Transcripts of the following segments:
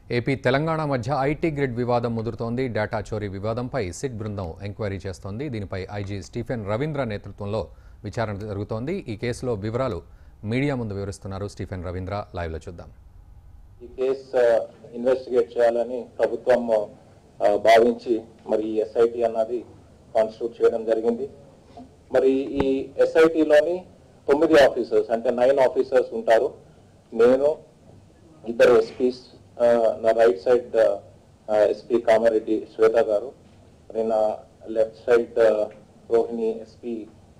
AP Telangana మధ్య IT grid వివాదం ముదురుతోంది data చోరీ వివాదంపై సిట్ బృందం ఎంక్వైరీ చేస్తోంది దీనిపై ఐజీ స్టీఫెన్ రవీంద్ర నేతృత్వంలో విచారణ జరుగుతోంది ఈ కేసులో వివరాలు మీడియా ముందు వివరిస్తున్నారు స్టీఫెన్ రవీంద్ర లైవ్లో చూద్దాం ఈ కేసు ఇన్వెస్టిగేట్ చేయాలని ప్రభుత్వం ఆ, భావించి మరి ఈ ఎస్ఐటి అన్నది కాన్స్టిట్యూట్ చేయడం జరిగింది మరి ఈ ఎస్ఐటిలోని తొమ్మిది ఆఫీసర్స్ అంటే నైన్ ఆఫీసర్స్ ఉంటారు నేను ఇద్దరు ఎస్పీస్ నా right side SP Kamareddy Shweta గారు మరి నా లెఫ్ట్ సైడ్ రోహిణి ఎస్పీ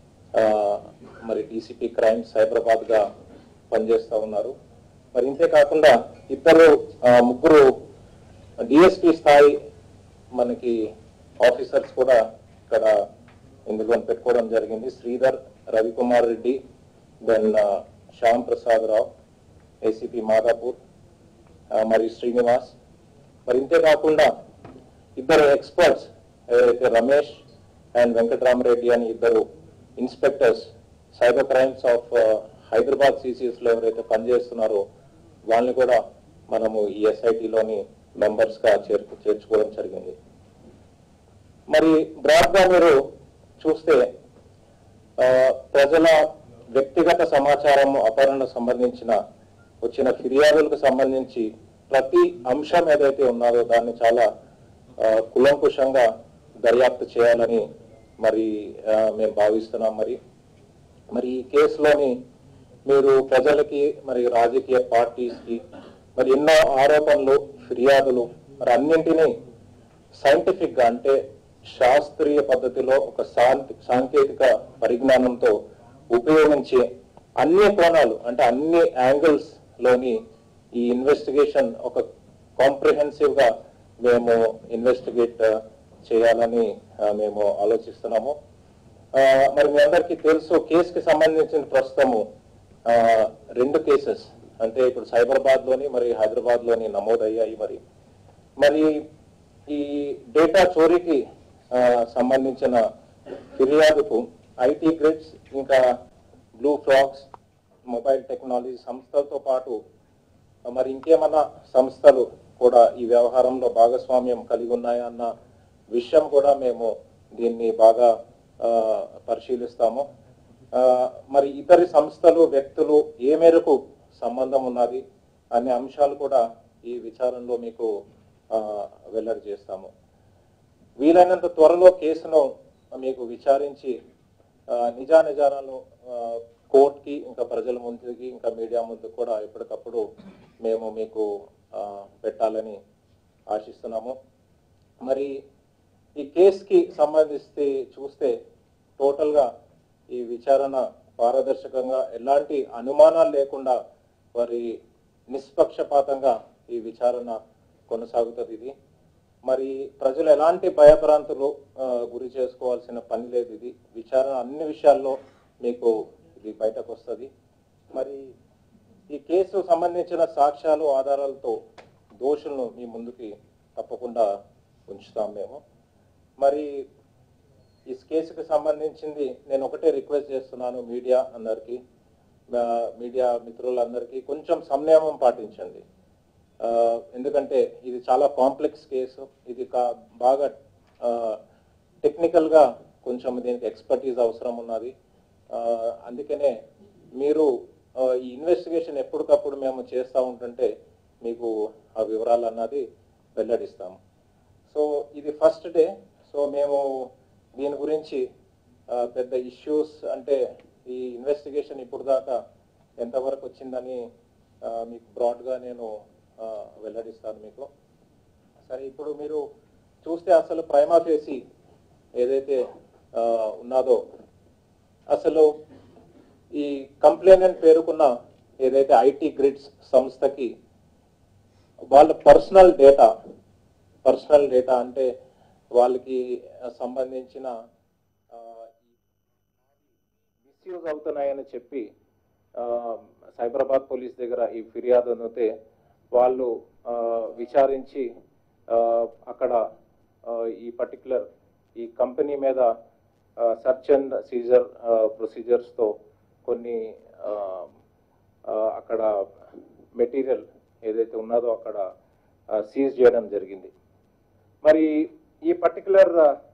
మరి డీసీపీ క్రైమ్ సైబరాబాద్ గా పనిచేస్తూ ఉన్నారు మరి ఇంతే కాకుండా ఇద్దరు ఆ, ముగ్గురు డిఎస్పీ స్థాయి మనకి ఆఫీసర్స్ కూడా ఇక్కడ ఇందులో పెట్టుకోవడం జరిగింది శ్రీధర్ రవికుమార్ రెడ్డి దెన్ శ్యామ్ ప్రసాద్ రావు ఏసీపీ మాదాపూర్ ఆ, మరి శ్రీనివాస్ మరి ఇంతే కాకుండా ఇద్దరు ఎక్స్పర్ట్స్ ఎవరైతే రమేష్ అండ్ వెంకటరామరెడ్డి అని ఇద్దరు inspectors cyber crimes of Hyderabad CCS లో ఎవరైతే పనిచేస్తున్నారో వాళ్ళని కూడా మనము ఈ ఎస్ఐటిలోని మెంబర్స్ గా చేర్చు చేర్చుకోవడం జరిగింది మరి బ్రాడ్ గా మీరు చూస్తే ఆ, ప్రజల వ్యక్తిగత సమాచారం అపహరణ సంబంధించిన వచ్చిన ఫిర్యాదులకు సంబంధించి ప్రతి అంశం ఏదైతే ఉన్నదో దాన్ని చాలా ఆ, కులంకుషంగా దర్యాప్తు చేయాలని మరి ఆ, మేము భావిస్తున్నాం మరి మరి ఈ కేసులోని మీరు ప్రజలకి మరి రాజకీయ పార్టీస్ కి మరి ఎన్నో ఆరోపణలు ఫిర్యాదులు మరి అన్నింటినీ సైంటిఫిక్ గా అంటే శాస్త్రీయ పద్ధతిలో ఒక శాంతి సాంకేతిక పరిజ్ఞానంతో ఉపయోగించే అన్ని కోణాలు అంటే అన్ని యాంగిల్స్ లోని ఈ ఇన్వెస్టిగేషన్ ఒక కాంప్రిహెన్సివ్ గా మేము ఇన్వెస్టిగేట్ చేయాలని ఆ, మేము ఆలోచిస్తున్నాము ఆ, మరి మీ అందరికీ తెలుసు కేసుకి సంబంధించిన ప్రస్తుతము ఆ, రెండు కేసెస్ అంటే ఇప్పుడు సైబరాబాద్ లోని మరి హైదరాబాద్ లోని నమోదయ్యాయి మరి మరి ఈ డేటా చోరీకి ఆ, సంబంధించిన ఫిర్యాదుకు ఐటీ గ్రిడ్స్ ఇంకా బ్లూ ఫ్రాక్స్ మొబైల్ టెక్నాలజీ సంస్థలతో పాటు మరి ఇంకేమన్నా సంస్థలు కూడా ఈ వ్యవహారంలో భాగస్వామ్యం కలిగి ఉన్నాయా అన్న విషయం కూడా మేము దీన్ని బాగా ఆ, పరిశీలిస్తాము ఆ, మరి ఇతర సంస్థలు వ్యక్తులు ఏ మేరకు సంబంధం ఉన్నది అనే అంశాలు కూడా ఈ విచారణలో మీకు ఆ, వెల్లడి చేస్తాము వీలైనంత త్వరలో కేసును మీకు విచారించి ఆ, నిజానిజాలను కోర్టుకి ఇంకా ప్రజల ముందుకి ఇంకా మీడియా ముందు కూడా ఎప్పటికప్పుడు మేము మీకు ఆ, పెట్టాలని ఆశిస్తున్నాము మరి ఈ కేసుకి సంబంధిస్తే చూస్తే టోటల్గా ఈ విచారణ పారదర్శకంగా ఎలాంటి అనుమానాలు లేకుండా మరి నిష్పక్షపాతంగా ఈ విచారణ కొనసాగుతుంది ఇది మరి ప్రజలు ఎలాంటి భయభ్రాంతులు ఆ, గురి చేసుకోవాల్సిన పని లేదు ఇది విచారణ అన్ని విషయాల్లో మీకు ఇది బయటకు వస్తుంది మరి ఈ కేసు సంబంధించిన సాక్ష్యాలు ఆధారాలతో దోషులను మీ ముందుకి తప్పకుండా ఉంచుతాం మేము మరి ఈ కేసుకు సంబంధించింది నేను ఒకటే రిక్వెస్ట్ చేస్తున్నాను మీడియా అందరికీ ఆ, మీడియా మిత్రులందరికీ కొంచెం సంయమం పాటించండి ఆ, ఎందుకంటే ఇది చాలా కాంప్లెక్స్ కేసు ఇది కా- బాగా టెక్నికల్ గా కొంచెం దీనికి ఎక్స్పర్టీస్ అవసరం ఉన్నది ఆ, అందుకనే మీరు ఆ, ఈ ఇన్వెస్టిగేషన్ ఎప్పటికప్పుడు మేము చేస్తూ ఉంటుంటే మీకు ఆ వివరాలు అన్నది వెల్లడిస్తాము సో ఇది ఫస్ట్ డే సో మేము దీని గురించి ఆ, పెద్ద ఇష్యూస్ అంటే ఈ ఇన్వెస్టిగేషన్ ఇప్పుడు దాకా ఎంతవరకు వచ్చిందని ఆ, మీకు బ్రాడ్గా నేను ఆ, వెల్లడిస్తాను మీకు సరే ఇప్పుడు మీరు చూస్తే అసలు ప్రైమా ఫేసి ఏదైతే ఆ, ఉన్నదో అసలు ఈ కంప్లైనెంట్ పేరుకున్న ఏదైతే ఐటీ గ్రిడ్స్ సంస్థకి వాళ్ళ పర్సనల్ డేటా పర్సనల్ డేటా అంటే వాళ్ళకి సంబంధించిన మిస్యూజ్ అవుతున్నాయని చెప్పి ఆ, సైబరాబాద్ పోలీస్ దగ్గర ఈ ఫిర్యాదు అందితే వాళ్ళు ఆ, విచారించి ఆ, అక్కడ ఆ, ఈ పర్టికులర్ ఈ కంపెనీ మీద సర్చ్ అండ్ సీజర్ ప్రొసీజర్స్తో కొన్ని ఆ, ఆ, అక్కడ మెటీరియల్ ఏదైతే ఉన్నదో అక్కడ సీజ్ చేయడం జరిగింది మరి ఈ పర్టికులర్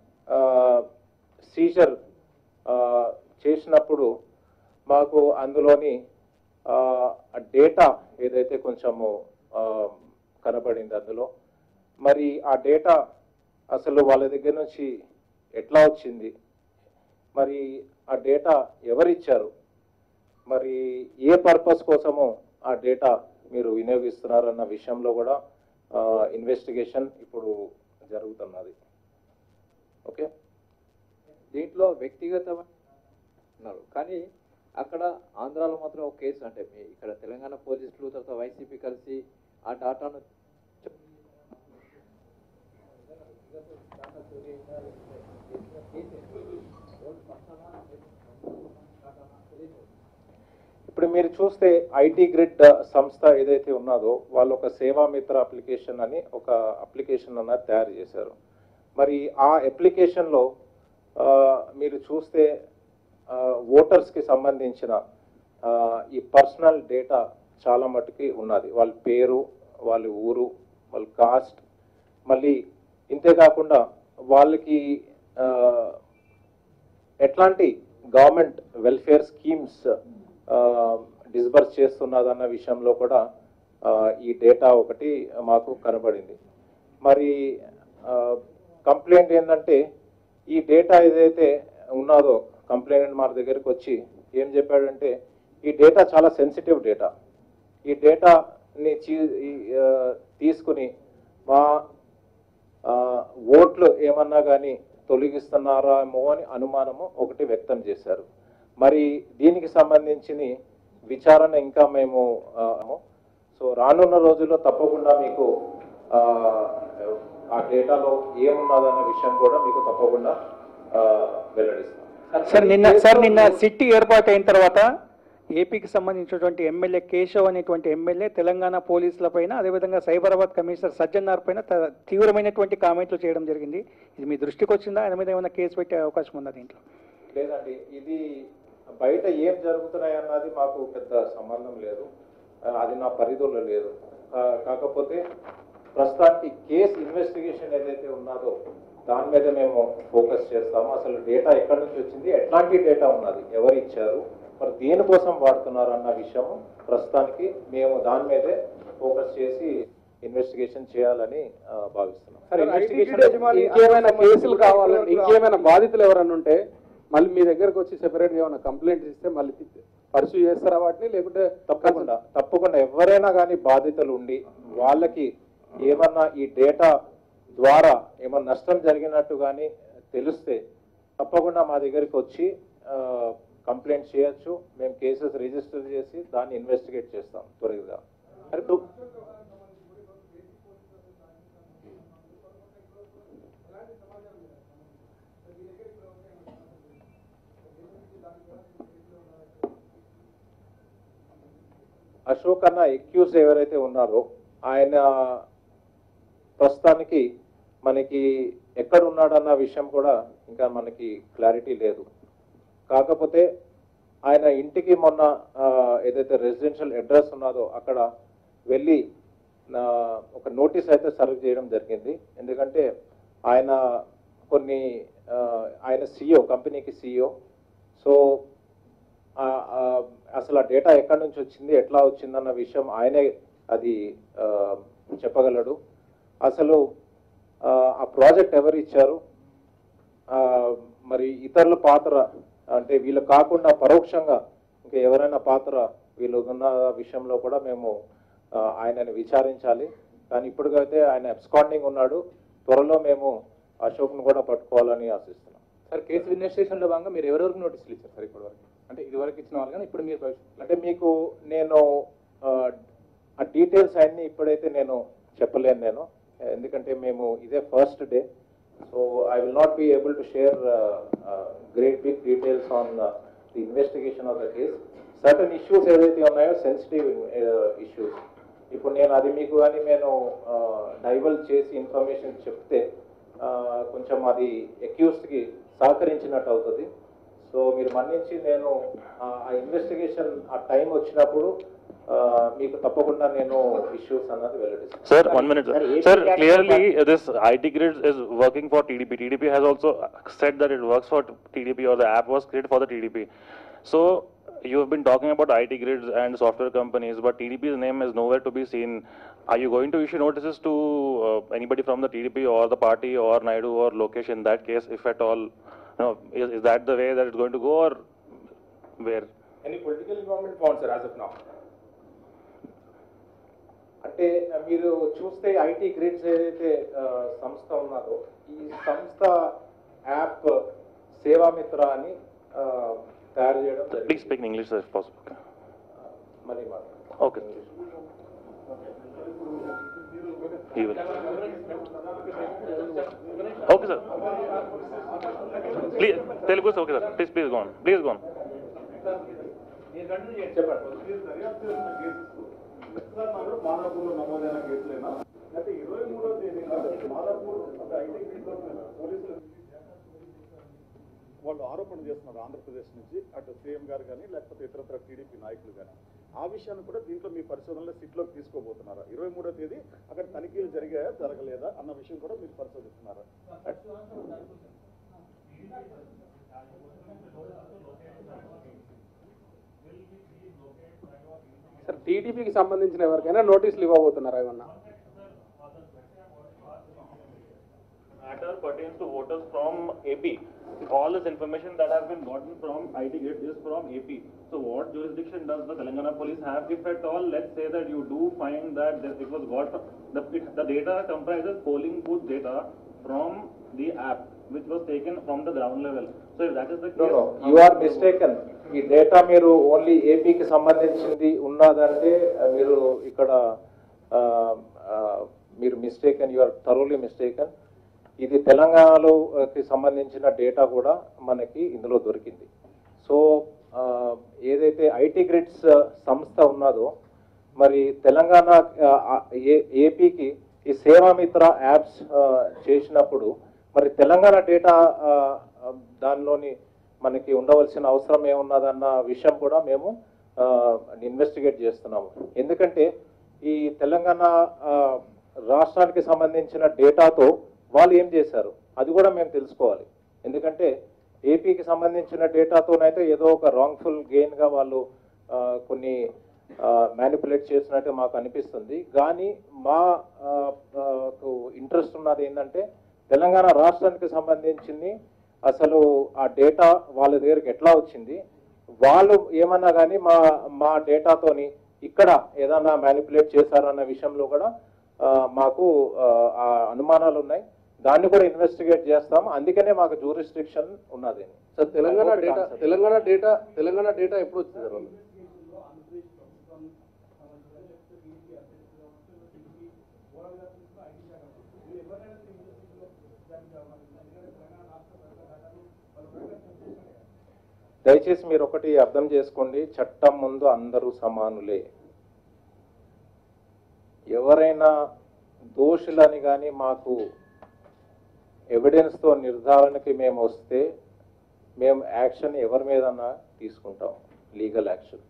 సీజర్ చేసినప్పుడు మాకు అందులోని డేటా ఏదైతే కొంచెము ఆ, కనబడింది అందులో మరి ఆ డేటా అసలు వాళ్ళ దగ్గర నుంచి ఎట్లా వచ్చింది మరి ఆ డేటా ఎవరిచ్చారు మరి ఏ పర్పస్ కోసము ఆ డేటా మీరు వినియోగిస్తున్నారన్న విషయంలో కూడా ఇన్వెస్టిగేషన్ ఇప్పుడు జరుగుతున్నది ఓకే దీంట్లో వ్యక్తిగతమైన ఉన్నారు కానీ అక్కడ ఆంధ్రాలో మాత్రం ఒక కేసు అంటే మీ ఇక్కడ తెలంగాణ పోలీసులు తర్వాత వైసీపీ కలిసి ఆ డాటాను ఇప్పుడు మీరు చూస్తే ఐటీ గ్రిడ్ సంస్థ ఏదైతే ఉన్నదో వాళ్ళు ఒక సేవా మిత్ర అప్లికేషన్ అని ఒక అప్లికేషన్ అన్నది తయారు చేశారు మరి ఆ అప్లికేషన్లో ఆ, మీరు చూస్తే ఆ, ఓటర్స్కి సంబంధించిన ఆ, ఈ పర్సనల్ డేటా చాలా మటుకి ఉన్నది వాళ్ళ పేరు వాళ్ళ ఊరు వాళ్ళ కాస్ట్ మళ్ళీ ఇంతే కాకుండా వాళ్ళకి ఆ, ఎట్లాంటి గవర్నమెంట్ వెల్ఫేర్ స్కీమ్స్ డిస్బర్స్ చేస్తున్నదన్న విషయంలో కూడా ఆ, ఈ డేటా ఒకటి మాకు కనబడింది మరి కంప్లైంట్ ఏంటంటే ఈ డేటా ఏదైతే ఉన్నదో కంప్లైంట్ మా దగ్గరికి వచ్చి ఏం చెప్పాడంటే ఈ డేటా చాలా సెన్సిటివ్ డేటా ఈ డేటాని చీ- ఈ, ఆ, తీసుకుని మా ఆ, ఓట్లు ఏమన్నా కానీ తొలగిస్తున్నారేమో అని అనుమానము ఒకటి వ్యక్తం చేశారు మరి దీనికి సంబంధించిన విచారణ ఇంకా మేము ఆ, సో రానున్న రోజుల్లో తప్పకుండా మీకు ఆ, ఆ డేటాలో ఏమున్నదన్న విషయం కూడా మీకు తప్పకుండా ఆ, వెల్లడిస్తాం సార్ నిన్న సార్ నిన్న సిట్టి ఏర్పాటు అయిన తర్వాత ఏపీకి సంబంధించినటువంటి ఎమ్మెల్యే కేశవ్ అనేటువంటి ఎమ్మెల్యే తెలంగాణ పోలీసుల పైన అదేవిధంగా సైబరాబాద్ కమిషనర్ సజ్జనార్ పైన త- తీవ్రమైనటువంటి కామెంట్లు చేయడం జరిగింది ఇది మీ దృష్టికి వచ్చిందా ఆయన మీద ఏమైనా కేసు పెట్టే అవకాశం ఉందా దీంట్లో లేదండి ఇది బయట ఏం జరుగుతున్నాయి అన్నది మాకు పెద్ద సంబంధం లేదు ఆ, అది నా పరిధిలో లేదు కా- కాకపోతే ప్రస్తుతానికి కేసు ఇన్వెస్టిగేషన్ ఏదైతే ఉన్నదో దాని మీద మేము ఫోకస్ చేస్తాము అసలు డేటా ఎక్కడి నుంచి వచ్చింది ఎట్లాంటి డేటా ఉన్నది ఎవరు ఇచ్చారు మరి దేనికోసం వాడుతున్నారు అన్న విషయం ప్రస్తుతానికి మేము దాని మీదే ఫోకస్ చేసి ఇన్వెస్టిగేషన్ చేయాలని ఆ, భావిస్తున్నాం సార్ ఇన్వెస్టిగేషన్ ఇంకేమైనా కేసులు కావాలంటే ఇంకేమైనా బాధితులు ఎవరైనా ఉంటే మళ్ళీ మీ దగ్గరకు వచ్చి సెపరేట్ గా ఏమైనా కంప్లైంట్ ఇస్తే మళ్ళీ పర్సూ చేస్తారా వాటిని లేకుంటే తప్పకుండా తప్పకుండా ఎవరైనా కానీ బాధితులు ఉండి వాళ్ళకి ఏమన్నా ఈ డేటా ద్వారా ఏమన్నా నష్టం జరిగినట్టు కానీ తెలిస్తే తప్పకుండా మా దగ్గరికి వచ్చి కంప్లైంట్ చేయొచ్చు మేము కేసెస్ రిజిస్టర్ చేసి దాన్ని ఇన్వెస్టిగేట్ చేస్తాం త్వరగా మరి దు- అశోక్ అన్న ఎక్యూజ్ ఎవరైతే ఉన్నారో ఆయన ప్రస్తుతానికి మనకి ఎక్కడ ఉన్నాడన్న విషయం కూడా ఇంకా మనకి క్లారిటీ లేదు కాకపోతే ఆయన ఇంటికి మొన్న ఆ, ఏదైతే రెసిడెన్షియల్ అడ్రస్ ఉన్నదో అక్కడ వెళ్ళి ఆ, ఒక నోటీస్ అయితే సర్వ్ చేయడం జరిగింది ఎందుకంటే ఆయన కొన్ని ఆ, ఆయన సిఇఓ కంపెనీకి సిఇఓ సో ఆ, ఆ, అసలు ఆ డేటా ఎక్కడి నుంచి వచ్చింది ఎట్లా వచ్చిందన్న విషయం ఆయనే అది ఆ, చెప్పగలడు అసలు ఆ, ఆ ప్రాజెక్ట్ ఎవరు ఇచ్చారు ఆ, మరి ఇతరుల పాత్ర అంటే వీళ్ళు కాకుండా పరోక్షంగా ఇంకా ఎవరైనా పాత్ర వీళ్ళు ఉన్న విషయంలో కూడా మేము ఆ, ఆయనని విచారించాలి కానీ ఇప్పటికైతే ఆయన అబ్స్కాండింగ్ ఉన్నాడు త్వరలో మేము అశోక్ను కూడా పట్టుకోవాలని ఆశిస్తున్నాం సార్ కేసు ఇన్వెస్టిగేషన్ లో భాగంగా మీరు ఎవరెవరికి నోటీసులు ఇచ్చారు సార్ ఇప్పటి వరకు అంటే ఇది వరకు ఇచ్చిన వాళ్ళు కానీ ఇప్పుడు మీరు భవిష్యత్తు అంటే మీకు నేను ఆ, ఆ డీటెయిల్స్ అన్ని ఇప్పుడైతే నేను చెప్పలేను నేను ఎందుకంటే మేము ఇదే first day so I will not be able to share great big details on the investigation of the case certain issues ఏదైతే ఉన్నాయో సెన్సిటివ్ ఇష్యూస్ ఇప్పుడు నేను అది మీకు కానీ నేను డైవల్ చేసి ఇన్ఫర్మేషన్ చెప్తే ఆ, కొంచెం అది అక్యూస్డ్కి సహకరించినట్టు అవుతుంది సో మీరు మన్నించి నేను ఆ ఇన్వెస్టిగేషన్ ఆ టైం వచ్చినప్పుడు ఆ, మీకు తప్పకుండా నేను ఇష్యూస్ అన్నది వెల్లడిస్తాను Sir, one minute. Sir, Sir, AP sir Act clearly uh, this IT grid is working for TDP. TDP has also said that it works for TDP or the app was created for the TDP. So you have been talking about IT grids and software companies, but TDP's name is nowhere to be seen. Are you going to issue notices to uh, anybody from the TDP or the party or Naidu or Lokesh in that case, if at all? No, is, is that the way that it's going to go or where? Any political involvement బాగుంది sir as of now అంటే ఆ, మీరు చూస్తే IT grids ఏదైతే ఆ, సంస్థ ఉన్నదో ఈ సంస్థ యాప్ సేవామిత్ర అని ఆ, తయారు చేయడం Please జరిగింది. speak in English sir, if possible. మళ్ళీ మాట్లాడతాను. Okay. He will. Okay, sir. Please, Telugu is okay, sir. Please, please go on. Please go on. మాదాపూర్లో నమోదైన కేసులైనా అయితే ఇరవై మూడో తేదీ నాడు మాదాపూర్ అంటే ఐటీ గ్రిడ్లో పోలీసులు వాళ్ళు ఆరోపణ చేస్తున్నారు ఆంధ్రప్రదేశ్ నుంచి అటు సీఎం గారు కానీ లేకపోతే ఇతరత్ర టీడీపీ నాయకులు కానీ ఆ విషయాన్ని కూడా దీంట్లో మీ పరిశోధనలో సిట్లోకి తీసుకోబోతున్నారా ఇరవై మూడో తేదీ అక్కడ తనిఖీలు జరిగాయా జరగలేదా అన్న విషయం కూడా మీరు పరిశోధిస్తున్నారా సార్ టీడీపీకి సంబంధించిన ఎవరికైనా నోటీసులు ఇవ్వబోతున్నారా ఏమన్నా Matter pertains to voters from AP. All this information that has been gotten from IT Grid is from AP. So what jurisdiction does the Telangana police have? If at all, let's say that you do find that this- it was got, the, it- the data comprises polling booth data from the app, which was taken from the ground level. So if that is the No, case. no, you are mistaken. ఈ data మీరు only ఏపీకి సంబంధించింది ఉన్నదంటే ఆ, మీరు ఇక్కడ ఆ, ఆ, మీరు mistaken you are thoroughly mistaken ఇది తెలంగాణలో ఆ, కి సంబంధించిన డేటా కూడా మనకి ఇందులో దొరికింది సో ఆ, ఏదైతే ఐటీ గ్రిడ్స్ సంస్థ ఉన్నదో మరి తెలంగాణ ఆ, ఆ, ఏ- ఏపీకి ఈ సేవామిత్ర యాప్స్ ఆ, చేసినప్పుడు మరి తెలంగాణ డేటా ఆ, ఆ, దానిలోని మనకి ఉండవలసిన అవసరం ఏమున్నదన్న విషయం కూడా మేము ఇన్వెస్టిగేట్ చేస్తున్నాము ఎందుకంటే ఈ తెలంగాణ ఆ, రాష్ట్రానికి సంబంధించిన డేటాతో వాళ్ళు ఏం చేశారు అది కూడా మేము తెలుసుకోవాలి ఎందుకంటే ఏపీకి సంబంధించిన డేటాతోనైతే ఏదో ఒక రాంగ్ఫుల్ గెయిన్గా వాళ్ళు ఆ, కొన్ని మ్యానిపులేట్ చేసినట్టు మాకు అనిపిస్తుంది కానీ మా ఇంట్రెస్ట్ ఉన్నది ఏంటంటే తెలంగాణ రాష్ట్రానికి సంబంధించింది అసలు ఆ డేటా వాళ్ళ దగ్గరికి ఎట్లా వచ్చింది వాళ్ళు ఏమన్నా కానీ మా మా డేటాతోని ఇక్కడ ఏదన్నా మ్యానిపులేట్ చేశారన్న విషయంలో కూడా ఆ, మాకు ఆ, ఆ అనుమానాలు ఉన్నాయి దాన్ని కూడా ఇన్వెస్టిగేట్ చేస్తాం అందుకనే మాకు జూరిస్ట్రిక్షన్ ఉన్నది sir Telangana I hope it data answers. Telangana data Telangana data ఎప్పుడు వచ్చింది సార్ వాళ్ళు దయచేసి మీరు ఒకటి అర్థం చేసుకోండి చట్టం ముందు అందరూ సమానులే ఎవరైనా దోషులని కానీ మాకు ఎవిడెన్స్తో నిర్ధారణకి మేము వస్తే మేము యాక్షన్ ఎవరి మీదన్నా తీసుకుంటాం legal action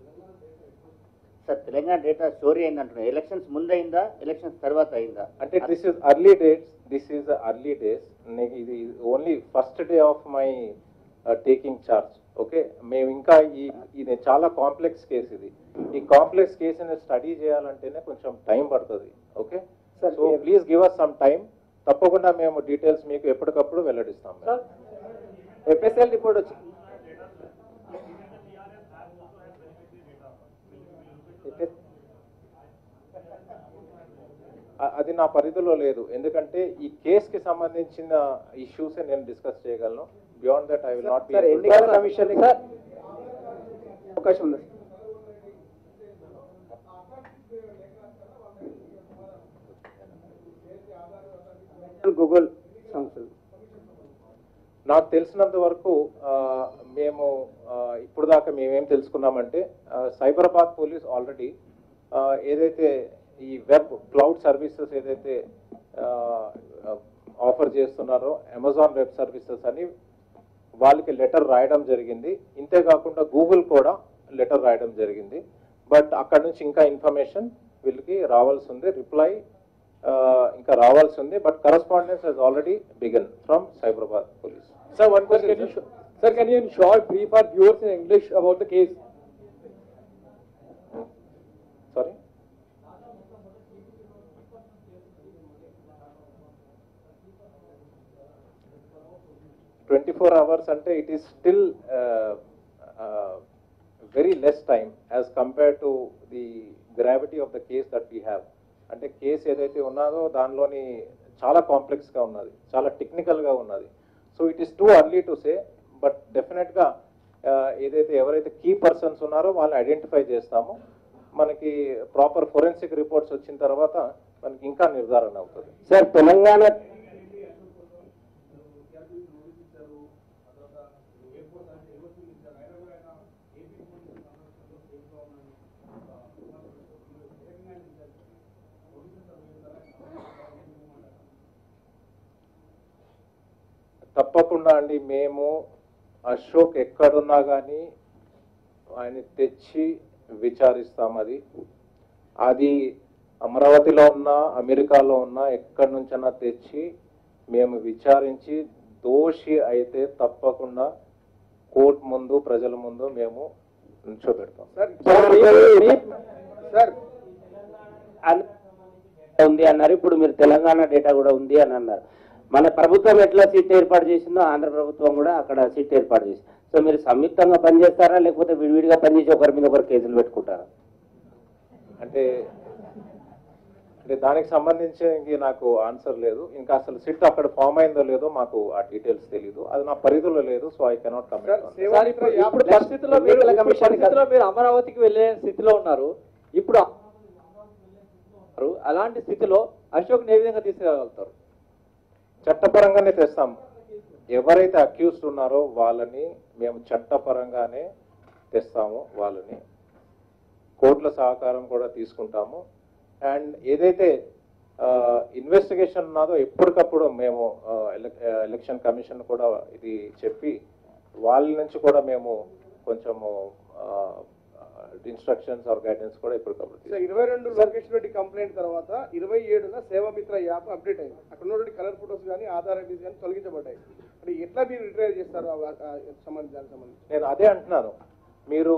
sir Telangana data చోరీ అయింది అంటున్నారు ఎలక్షన్స్ ముందు అయిందా ఎలక్షన్స్ తర్వాత అయిందా అంటే this is early dates this is early days ఇది only first day of my taking charge okay మేము ఇంకా ఈ ఇది చాలా కాంప్లెక్స్ కేసు ఇది ఈ కాంప్లెక్స్ కేసుని స్టడీ చేయాలంటేనే కొంచెం టైం పడుతుంది okay Sir, so please give us some time తప్పకుండా మేము డీటెయిల్స్ మీకు ఎప్పటికప్పుడు వెల్లడిస్తాం సార్ ఎఫ్ఎస్ఎల్ రిపోర్ట్ వచ్చి అ- అది నా పరిధిలో లేదు ఎందుకంటే ఈ కేసుకి సంబంధించిన ఇష్యూస్ నేను డిస్కస్ చేయగలను beyond that I will not be sir ఎన్నికల కమిషన్ సార్ అవకాశం ఉంది గూగుల్ సంస్థలు నాకు తెలిసినంత వరకు ఆ, మేము ఆ, ఇప్పుడు దాకా మేమేం తెలుసుకున్నామంటే ఆ, సైబరాబాద్ పోలీస్ ఆల్రెడీ ఆ, ఏదైతే ఈ వెబ్ క్లౌడ్ సర్వీసెస్ ఏదైతే ఆఫర్ చేస్తున్నారో అమెజాన్ వెబ్ సర్వీసెస్ అని వాళ్ళకి లెటర్ రాయడం జరిగింది ఇంతే కాకుండా గూగుల్ కూడా లెటర్ రాయడం జరిగింది బట్ అక్కడ నుంచి ఇంకా ఇన్ఫర్మేషన్ వీళ్ళకి రావాల్సి ఉంది రిప్లై ఇంకా రావాల్సి ఉంది but correspondence has already begun from Cyberabad police sir one Sir, can you, sh- sir, can you in short brief our viewers in English about the case? Sorry twenty four hours అంటే it is still very less time as compare to the gravity of the case that we have అంటే case ఏదైతే ఉన్నదో దానిలోని చాలా కాంప్లెక్స్గా ఉన్నది చాలా టెక్నికల్గా ఉన్నది so it is too early to say but డెఫినెట్గా ఏదైతే ఎవరైతే కీ పర్సన్స్ ఉన్నారో వాళ్ళని ఐడెంటిఫై చేస్తాము మనకి ప్రాపర్ ఫోరెన్సిక్ రిపోర్ట్స్ వచ్చిన తర్వాత మనకి ఇంకా నిర్ధారణ అవుతుంది సార్ తెలంగాణ తప్పకుండా అండి మేము అశోక్ ఎక్కడున్నా కానీ ఆయన తెచ్చి విచారిస్తాం అది అది అమరావతిలో ఉన్నా అమెరికాలో ఉన్నా ఎక్కడి నుంచైనా తెచ్చి మేము విచారించి దోషి అయితే తప్పకుండా కోర్టు ముందు ప్రజల ముందు మేము నుంచోబెడతాం సార్ ఉంది అన్నారు ఇప్పుడు మీరు తెలంగాణ డేటా కూడా ఉంది అని అన్నారు మన ప్రభుత్వం ఎట్లా సీట్ ఏర్పాటు చేసిందో ఆంధ్ర ప్రభుత్వం కూడా అక్కడ సీట్ ఏర్పాటు చేసింది సో మీరు సంయుక్తంగా పనిచేస్తారా లేకపోతే విడివిడిగా పనిచేసి ఒకరి మీద ఒకరు కేసులు పెట్టుకుంటారా అంటే అంటే దానికి సంబంధించి ఇంక నాకు ఆన్సర్ లేదు ఇంకా అసలు సిట్ అక్కడ ఫామ్ అయిందో లేదో మాకు ఆ డీటెయిల్స్ తెలియదు అది నా పరిధిలో లేదు so I cannot comment sir ఇప్పుడు ఇప్పుడు పరిస్థితుల్లో మీరు ఎన్నికల ఇప్పుడు కమిషన్ పరిస్థితుల్లో మీరు అమరావతికి వెళ్ళే స్థితిలో ఉన్నారు ఇప్పుడు ఉన్నారు. అలాంటి స్థితిలో అశోక్ ఏ విధంగా తీసుకురాగలుగుతారు చట్టపరంగానే తెస్తాం ఎవరైతే అక్యూస్డ్ ఉన్నారో వాళ్ళని మేము చట్టపరంగానే తెస్తాము వాళ్ళని కోర్టుల సహకారం కూడా తీసుకుంటాము అండ్ ఏదైతే ఇన్వెస్టిగేషన్ ఉన్నదో ఎప్పటికప్పుడు మేము ఆ, ఎలక్- ఆ, ఎలక్షన్ కమిషన్ కూడా ఇది చెప్పి వాళ్ళ నుంచి కూడా మేము కొంచెము ఇన్స్ట్రక్షన్స్ ఆర్ గైడెన్స్ కూడా ఎప్పటికప్పుడు తీసుకుంటాం. ఇరవై రెండు లోకేష్ రెడ్డి కంప్లైంట్ తర్వాత ఇరవై ఏడున సేవామిత్ర యాప్ అప్డేట్ అయింది అక్కడ ఉన్నటువంటి కలర్ ఫోటోస్ కానీ ఆధార్ ఐడీస్ కానీ తొలగించబడ్డాయి అంటే ఎట్లా మీరు రిట్రైవ్ చేస్తారు ఆ- ఆ సంబంధించి దానికి సంబంధించి నేను అదే అంటున్నాను మీరు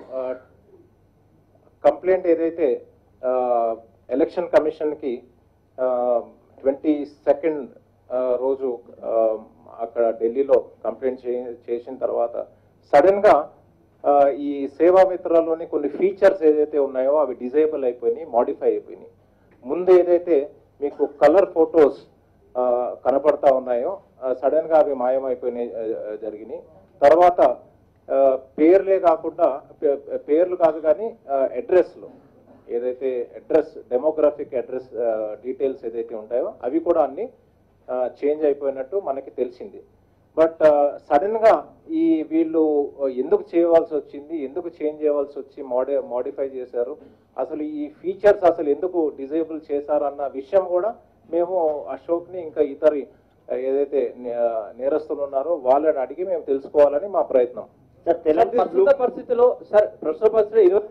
కంప్లైంట్ ఏదైతే ఎలక్షన్ కమిషన్కి ట్వంటీ సెకండ్ రోజు ఆ, అక్కడ ఢిల్లీలో కంప్లైంట్ చే- చేసిన తర్వాత సడన్గా ఈ సేవా మిత్రాల్లోని కొన్ని ఫీచర్స్ ఏదైతే ఉన్నాయో అవి డిజేబుల్ అయిపోయినాయి మాడిఫై అయిపోయినాయి ముందు ఏదైతే మీకు కలర్ ఫొటోస్ కనపడతా ఉన్నాయో సడన్ గా అవి మాయమైపోయినాయి ఆ, ఆ, జరిగినాయి తర్వాత ఆ, పేర్లే కాకుండా పే- పేర్లు కాదు కానీ అడ్రస్లు ఏదైతే అడ్రస్ డెమోగ్రఫిక్ అడ్రస్ డీటెయిల్స్ ఏదైతే ఉంటాయో అవి కూడా అన్ని చేంజ్ అయిపోయినట్టు మనకి తెలిసింది బట్ సడన్ గా ఈ వీళ్ళు ఎందుకు చేయవలసి వచ్చింది ఎందుకు చేంజ్ చేయవలసి వచ్చి మోడి మోడిఫై చేశారు అసలు ఈ ఫీచర్స్ అసలు ఎందుకు డిజేబుల్ చేశారు అన్న విషయం కూడా మేము అశోక్ ని ఇంకా ఇతర ఏదైతే నే- నేరస్తులు ఉన్నారో వాళ్ళని అడిగి మేము తెలుసుకోవాలని మా ప్రయత్నం సార్ సార్, తెలంగాణ ప్రస్తుత పరిస్థితిలో సార్ ప్రస్తుత పరిస్థితిలో ఇరవై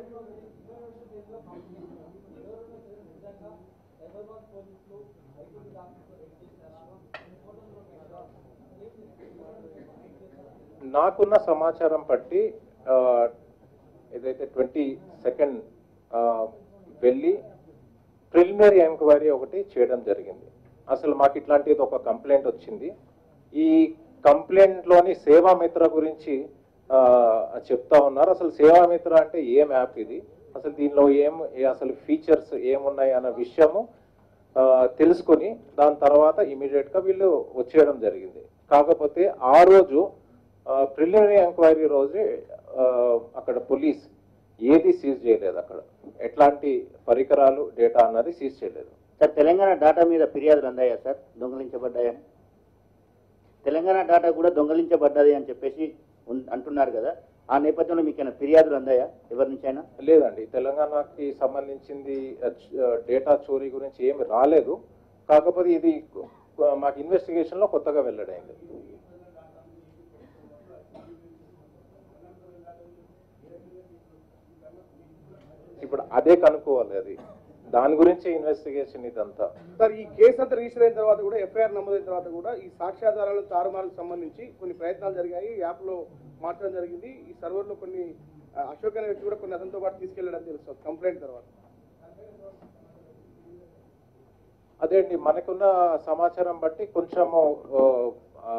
నాకున్న సమాచారం బట్టి ఆ, ఏదైతే ట్వంటీ సెకండ్ వెళ్ళి ప్రిలిమినరీ ఎంక్వైరీ ఒకటి చేయడం జరిగింది అసలు మాకు ఇట్లాంటిది ఒక కంప్లైంట్ వచ్చింది ఈ కంప్లైంట్ లోని సేవామిత్ర గురించి ఆ, చెప్తా ఉన్నారు అసలు సేవామిత్ర అంటే ఏం యాప్ ఇది అసలు దీనిలో ఏం ఏ- అసలు ఫీచర్స్ ఏమున్నాయి అన్న విషయము ఆ, తెలుసుకొని దాని తర్వాత ఇమీడియట్ గా వీళ్ళు వచ్చేయడం జరిగింది కాకపోతే ఆ రోజు ప్రిలిమినరీ ఎంక్వైరీ రోజే ఆ, అక్కడ పోలీస్ ఏది సీజ్ చేయలేదు అక్కడ ఎట్లాంటి పరికరాలు డేటా అన్నది సీజ్ చేయలేదు సార్ తెలంగాణ డాటా మీద ఫిర్యాదులు అందాయా సార్ దొంగలించబడ్డాయా తెలంగాణ డాటా కూడా దొంగలించబడ్డది అని చెప్పేసి ఉన్- అంటున్నారు కదా ఆ నేపథ్యంలో మీకు ఏమైనా ఫిర్యాదులు అందాయా ఎవరి నుంచి అయినా లేదండి తెలంగాణకి సంబంధించింది డేటా చోరీ గురించి ఏమి రాలేదు కాకపోతే ఇది ఆ, మాకు ఇన్వెస్టిగేషన్ లో కొత్తగా వెల్లడైంది ఇప్పుడు అదే కనుక్కోవాలి అది దాని గురించి ఇన్వెస్టిగేషన్ ఇదంతా సార్ ఈ కేసు అంతా రిజిస్టర్ అయిన తర్వాత కూడా ఎఫ్ఐఆర్ నమోదైన తర్వాత కూడా ఈ సాక్ష్యాధారాలు తారుమారుకు సంబంధించి కొన్ని ప్రయత్నాలు జరిగాయి యాప్లో మార్చడం జరిగింది ఈ సర్వర్లో కొన్ని ఆ, అశోక్ అనే వ్యక్తి కూడా కొన్ని అతనితో పాటు తీసుకెళ్లడం తెలుస్తుంది కంప్లైంట్ తర్వాత అదే అండి మనకున్న సమాచారం బట్టి కొంచెము ఆ, ఆ,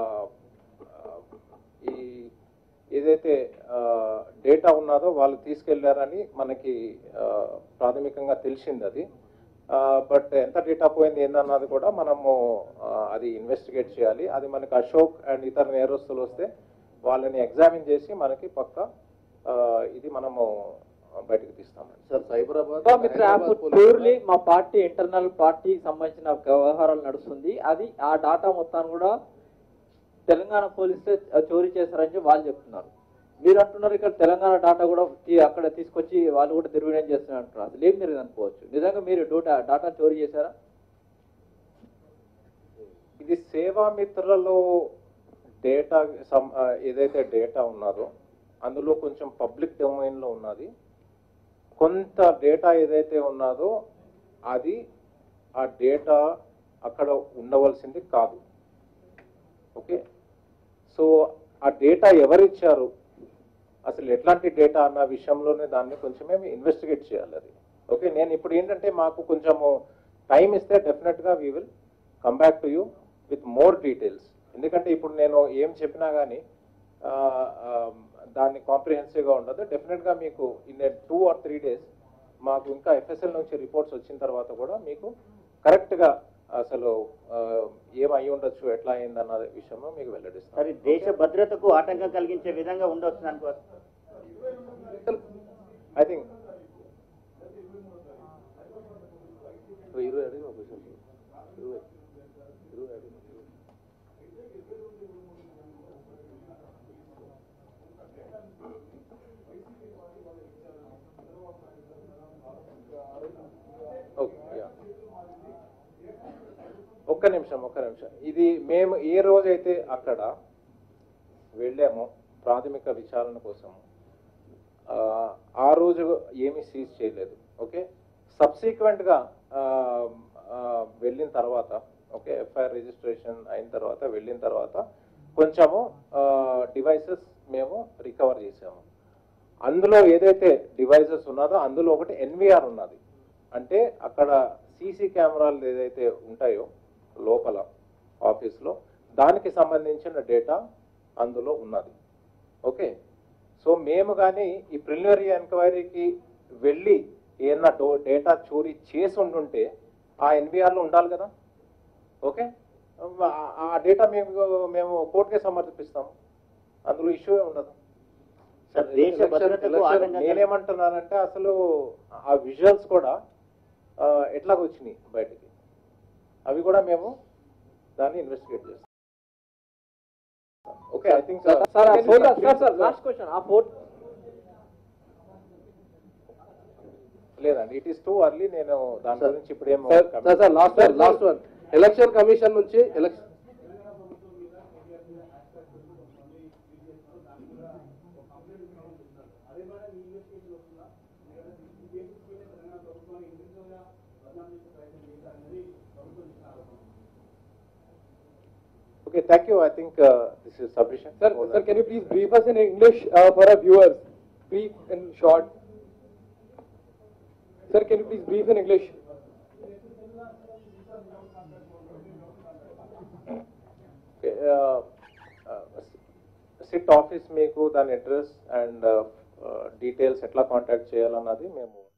ఈ ఏదైతే డేటా ఉన్నదో వాళ్ళు తీసుకెళ్లారని మనకి ఆ, ప్రాథమికంగా తెలిసింది అది బట్ ఎంత డేటా పోయింది ఏందన్నది కూడా మనము ఆ, అది ఇన్వెస్టిగేట్ చేయాలి అది మనకి అశోక్ అండ్ ఇతర నేరస్తులు వస్తే వాళ్ళని ఎగ్జామిన్ చేసి మనకి పక్క ఆ, ఇది మనము బయటకు తీస్తామండి sir Cyberabad Vishwamitra app purely మా పార్టీ ఇంటర్నల్ పార్టీ సంబంధించిన వ్యవహారాలు నడుస్తుంది అది ఆ డాటా మొత్తాన్ని కూడా తెలంగాణ పోలీసులే చోరీ చేశారని చెప్పి వాళ్ళు చెప్తున్నారు మీరు అంటున్నారు ఇక్కడ తెలంగాణ డాటా కూడా తీ- అక్కడ తీసుకొచ్చి వాళ్ళు కూడా దుర్వినియోగం చేస్తున్నారు అంటున్నారు అసలు ఏం మీరు అనుకోవచ్చు నిజంగా మీరు డోటా డాటా చోరీ చేశారా ఇది సేవామిత్రలో డేటా సం ఆ, ఏదైతే డేటా ఉన్నదో అందులో కొంచెం పబ్లిక్ డొమైన్లో ఉన్నది కొంత డేటా ఏదైతే ఉన్నదో అది ఆ డేటా అక్కడ ఉండవలసింది కాదు ఓకే సో ఆ డేటా ఎవరిచ్చారు అసలు ఎట్లాంటి డేటా అన్న విషయంలోనే దాన్ని కొంచెం మేము ఇన్వెస్టిగేట్ చేయాలి అది ఓకే నేను ఇప్పుడు ఏంటంటే మాకు కొంచెము టైం ఇస్తే డెఫినెట్గా we will come back to you with more details ఎందుకంటే ఇప్పుడు నేను ఏం చెప్పినా కానీ దాన్ని కాంప్రిహెన్సివ్గా ఉండదు డెఫినెట్గా మీకు in two or three days మాకు ఇంకా ఎఫ్ఎస్ఎల్ నుంచి రిపోర్ట్స్ వచ్చిన తర్వాత కూడా మీకు కరెక్ట్గా అసలు ఆ, ఏం అయి ఉండొచ్చు ఎట్లా అయిందన్న విషయంలో మీకు వెల్లడిస్తాను మరి దేశ భద్రతకు ఆటంకం కలిగించే విధంగా ఉండొచ్చు అనుకో ఐ థింక్ ఇరవై అడిగిన ఒక క్వశ్చన్ ఇరవై ఇరవై అడిగిన ఓకే యా. ఒక్క నిమిషం ఒక్క నిమిషం ఇది మేము ఏ రోజైతే అక్కడ వెళ్ళామో ప్రాథమిక విచారణ కోసం ఆ, ఆ రోజు ఏమీ సీజ్ చేయలేదు ఓకే సబ్సీక్వెంట్గా వెళ్ళిన తర్వాత ఓకే ఎఫ్ఐఆర్ రిజిస్ట్రేషన్ అయిన తర్వాత వెళ్ళిన తర్వాత కొంచెము డివైసెస్ మేము రికవర్ చేసాము అందులో ఏదైతే డివైసెస్ ఉన్నదో అందులో ఒకటి ఎన్విఆర్ ఉన్నది అంటే అక్కడ సీసీ కెమెరాలు ఏదైతే ఉంటాయో లోపల ఆఫీస్లో దానికి సంబంధించిన డేటా అందులో ఉన్నది ఓకే సో మేము కానీ ఈ ప్రిలిమినరీ ఎంక్వైరీకి వెళ్ళి ఏమన్నా డో డేటా చోరీ చేసి ఉండుంటే ఆ ఎన్విఆర్లో ఉండాలి కదా ఓకే ఆ- ఆ డేటా మేము మేము కోర్టుకే సమర్పిస్తాము అందులో ఇష్యూ ఉండదు సార్ దేశ భద్రతకు ఆటంకం కలిగి- నేనేమంటున్నానంటే అసలు ఆ విజువల్స్ కూడా ఆ, ఎట్లాగ వచ్చినాయి బయటికి అవి కూడా మేము దాన్ని ఇన్వెస్టిగేట్ చేస్తాం ఓకే ఐ థింక్ సార్ ఆ photo sir sir last question ఆ ఫోటో లేదండి ఇట్ ఈస్ టూ అర్లీ నేను దాని గురించి ఇప్పుడు ఏం sir sir sir last one last one election commission నుంచి election okay thank you I think this is sufficient Sir, sir, can you please brief us in English uh, for our viewers? Brief and short. Sir, can you please brief in English? SIT office మీకు దాని address and details ఎట్లా contact చేయాలన్నది మేము